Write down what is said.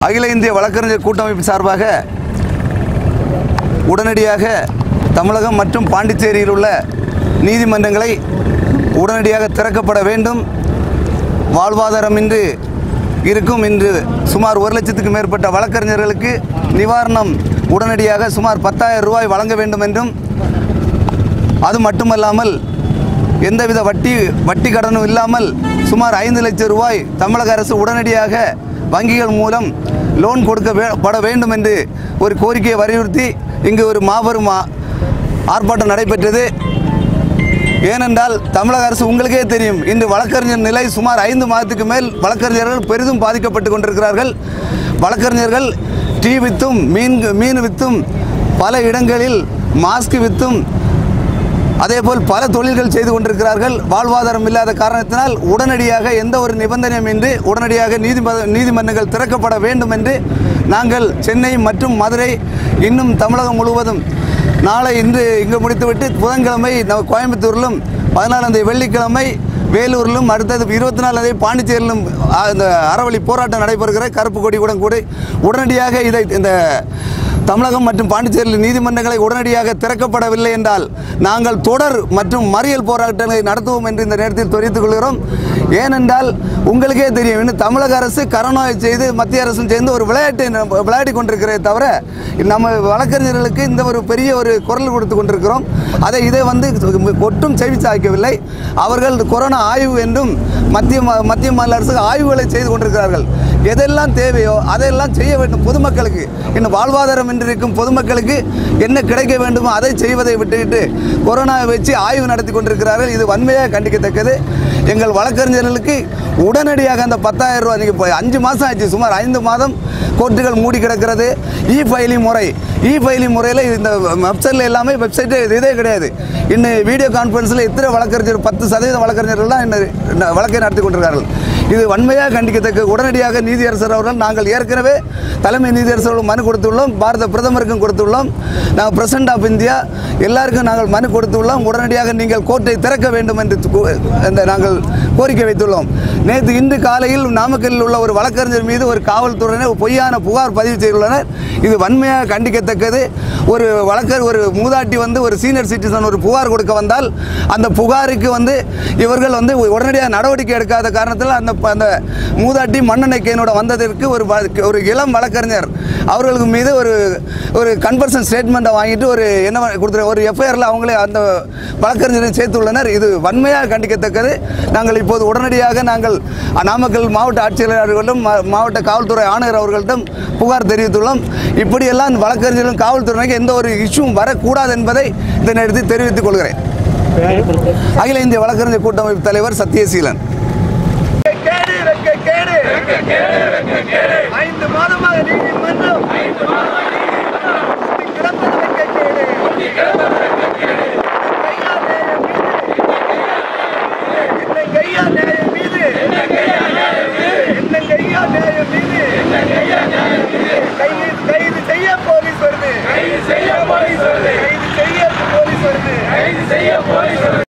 அகில இந்திய வழக்கறிஞர் கூட்டமைப்பு சார்பாக உடனடியாக தமிழகம் மற்றும் பாண்டிச்சேரியில் உள்ள நீதிமன்றங்களை உடனடியாக திறக்கப்பட வேண்டும் வாழ்வாதாரமின்றி இருக்கும் இன்று சுமார் ஒரு லட்சத்துக்கு மேற்பட்ட வழக்கறிஞர்களுக்கு நிவாரணம் உடனடியாக சுமார் பத்தாயிரம் ரூபாய் வழங்க வேண்டும் என்றும் அது மட்டுமல்லாமல் எந்தவித வட்டி வட்டி கடனும் இல்லாமல் சுமார் ஐந்து லட்சம் ரூபாய் தமிழக அரசு உடனடியாக வங்கிகள் மூலம் லோன் கொடுக்க வே- பட வேண்டும் என்று ஒரு கோரிக்கையை வலியுறுத்தி இங்கு ஒரு மாபெரும் ஆ- ஆர்ப்பாட்டம் நடைபெற்றது ஏனென்றால் தமிழக அரசு உங்களுக்கே தெரியும் இன்று வழக்கறிஞர் நிலை சுமார் ஐந்து மாதத்துக்கு மேல் வழக்கறிஞர்கள் பெரிதும் பாதிக்கப்பட்டு கொண்டிருக்கிறார்கள் வழக்கறிஞர்கள் டீ வித்தும் மீன் மீன் வித்தும் பல இடங்களில் மாஸ்க் வித்தும் அதேபோல் பல தொழில்கள் செய்து கொண்டிருக்கிறார்கள் வாழ்வாதாரம் இல்லாத காரணத்தினால் உடனடியாக எந்த ஒரு நிபந்தனையும் இன்றி உடனடியாக நீதிம நீதிமன்றங்கள் திறக்கப்பட வேண்டும் என்று நாங்கள் சென்னை மற்றும் மதுரை இன்னும் தமிழகம் முழுவதும் நாளை இன்று இங்கு முடித்துவிட்டு புதன்கிழமை நம்ம கோயம்புத்தூரிலும் பதினாலாம் தேதி வெள்ளிக்கிழமை வேலூரிலும் அடுத்தது இருபத்தி நாலாம் தேதி பாண்டிச்சேரியிலும் ஆ, இந்த அறவழி போராட்டம் நடைபெறுகிற கருப்பு கொடி கூட கூட உடனடியாக இதை இந்த தமிழகம் மற்றும் பாண்டிச்சேரியில் நீதிமன்றங்களை உடனடியாக திறக்கப்படவில்லை என்றால் நாங்கள் தொடர் மற்றும் மறியல் போராட்டங்களை நடத்துவோம் என்று இந்த நேரத்தில் தெரிவித்துக் கொள்கிறோம் ஏனென்றால் உங்களுக்கே தெரியும் இன்னும் தமிழக அரசு கரோனாவை செய்து மத்திய அரசும் சேர்ந்து ஒரு விளையாட்டை நம்ம விளையாடி கொண்டிருக்கிறதே தவிர நம்ம வழக்கறிஞர்களுக்கு இந்த ஒரு பெரிய ஒரு குரல் கொடுத்து கொண்டிருக்கிறோம் அதை இதை வந்து ஒட்டும் செவி சாய்க்கவில்லை அவர்கள் கொரோனா ஆய்வு என்றும் மத்திய ம- மத்திய மாநில அரசு ஆய்வுகளை செய்து கொண்டிருக்கிறார்கள் எதெல்லாம் தேவையோ அதையெல்லாம் செய்ய வேண்டும் பொதுமக்களுக்கு இன்னும் வாழ்வாதாரம் இன்றி இருக்கும் பொதுமக்களுக்கு என்ன கிடைக்க வேண்டுமோ அதை செய்வதை விட்டுவிட்டு கொரோனாவை வச்சு ஆய்வு நடத்தி கொண்டிருக்கிறார்கள் இது வன்மையாக கண்டிக்கத்தக்கது எங்கள் வழக்கறிஞர்களுக்கு உடனடியாக அந்த பத்தாயிரம் ரூபாய் நீங்கள் இப்போ அஞ்சு மாதம் ஆச்சு சுமார் ஐந்து மாதம் கோர்ட்டுகள் மூடி கிடக்கிறது இ ஃபைலிங் முறை இ ஃபைலிங் முறையில் இந்த வெப்சைட்டில் எல்லாமே வெப்சைட்டு இதே கிடையாது இன்னும் வீடியோ கான்ஃபரன்ஸில் இத்தனை வழக்கறிஞர் பத்து சதவீத வழக்கறிஞர்கள் தான் இன்னும் வழக்கை நடத்தி கொண்டிருக்கிறார்கள் இது வன்மையாக கண்டிக்கத்தக்க உடனடியாக நீதியரசர் அவர்கள் நாங்கள் ஏற்கனவே தலைமை நீதியரசர் அவர்கள் மனு கொடுத்துள்ளோம் பாரத பிரதமருக்கும் கொடுத்துள்ளோம் நாங்கள் பிரசிடண்ட் ஆஃப் இந்தியா எல்லாருக்கும் நாங்கள் மனு கொடுத்துள்ளோம் உடனடியாக நீங்கள் கோர்ட்டை திறக்க வேண்டும் என்று கு- இந்த நாங்கள் கோரிக்கை வைத்துள்ளோம் நேற்று இன்று காலையில் நாமக்கல்லில் உள்ள ஒரு வழக்கறிஞர் மீது ஒரு காவல்துறையினர் பொய்யான புகார் பதிவு செய்துள்ளனர் இது வன்மையாக கண்டிக்கத்தக்கது ஒரு வழக்கர் ஒரு மூதாட்டி வந்து ஒரு சீனியர் சிட்டிசன் ஒரு புகார் கொடுக்க வந்தால் அந்த புகாருக்கு வந்து இவர்கள் வந்து உடனடியாக நடவடிக்கை எடுக்காத காரணத்தில் அந்த அந்த மூதாட்டி மண்ணெண்ணெய் கேனோட வந்ததற்கு ஒரு வ- ஒரு இளம் வழக்கறிஞர் அவர்களுக்கு மீது ஒரு ஒரு கன்வர்சன் ஸ்டேட்மெண்ட்டை வாங்கிட்டு ஒரு என்ன கொடுத்துரு ஒரு எஃப்ஐஆரில் அவங்களே அந்த வழக்கறிஞரை சேர்த்துள்ளனர் இது வன்மையாக கண்டிக்கத்தக்கது நாங்கள் இப்போது உடனடியாக நாங்கள் நாமக்கல் மாவட்ட ஆட்சியாளர்களிடம் மா- மாவட்ட காவல்துறை ஆணையர் அவர்களிடம் புகார் தெரிவித்துள்ளோம் இப்படியெல்லாம் வழக்கறிஞர்களும் காவல்துறையினருக்கு எந்த ஒரு இஷ்யூவும் வரக்கூடாது என்பதை இந்த நேரத்தில் தெரிவித்துக் கொள்கிறேன் அகில இந்திய வழக்கறிஞர் கூட்டமைப்பு தலைவர் சத்யசீலன் கேடு வெட்க கேடு ஐந்து மாதமாக நீதிமன்றம்